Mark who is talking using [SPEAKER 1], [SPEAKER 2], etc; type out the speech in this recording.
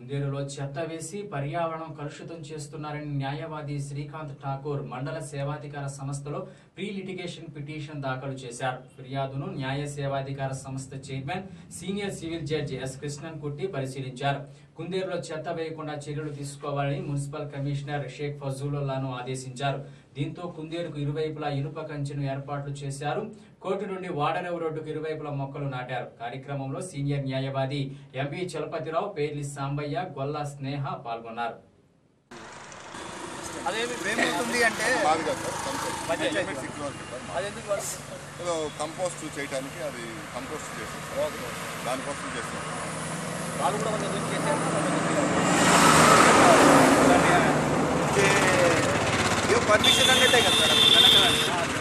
[SPEAKER 1] కుందేరులో చెత్త వేసి పర్యావరణం కలుషితం చేస్తున్నారని న్యాయవాది శ్రీకాంత్ ఠాకూర్ మండల సేవాధికార సంస్థలో ప్రీ లిటిగేషన్ పిటిషన్ దాఖలు చేశారు ఫిర్యాదును న్యాయ సేవాధికార సంస్థ chairman senior civil judge S Krishnan Kutty పరిశీలించారు కుందేరులో చెత్త వేయకుండా చర్యలు తీసుకోవాలని మున్సిపల్ కమిషనర్ షేక్ ఫజూలుల్లాను ఆదేశించారు దీంతో కుందేరుకు ఇరువైపులా ఇనుప కంచెను ఏర్పాట్లు చేశారు కోర్టు నుండి వాడరేవు రోడ్డుకు ఇరువైపులా మొక్కలు నాటారు కార్యక్రమంలో సీనియర్ న్యాయవాది ఎంపీ చలపతిరావు పేర్లి సాంబయ్య గొల్లా స్నేహ పాల్గొన్నారు
[SPEAKER 2] అదేమి ఏమవుతుంది అంటే
[SPEAKER 3] మాదిగా sir compost
[SPEAKER 2] panchayat.
[SPEAKER 3] Limit six వరకు సార్
[SPEAKER 2] అది ఎందుకు వర్క్
[SPEAKER 3] ఏదో కంపోస్ట్ చేయడానికి అది కంపోస్ట్ చేస్తాం సార్ దానికోసం చేస్తాం
[SPEAKER 2] వాళ్ళు కూడా కొంచెం వర్క్ చేశారు ఏ పర్మిషన్ అంటే కదా సార్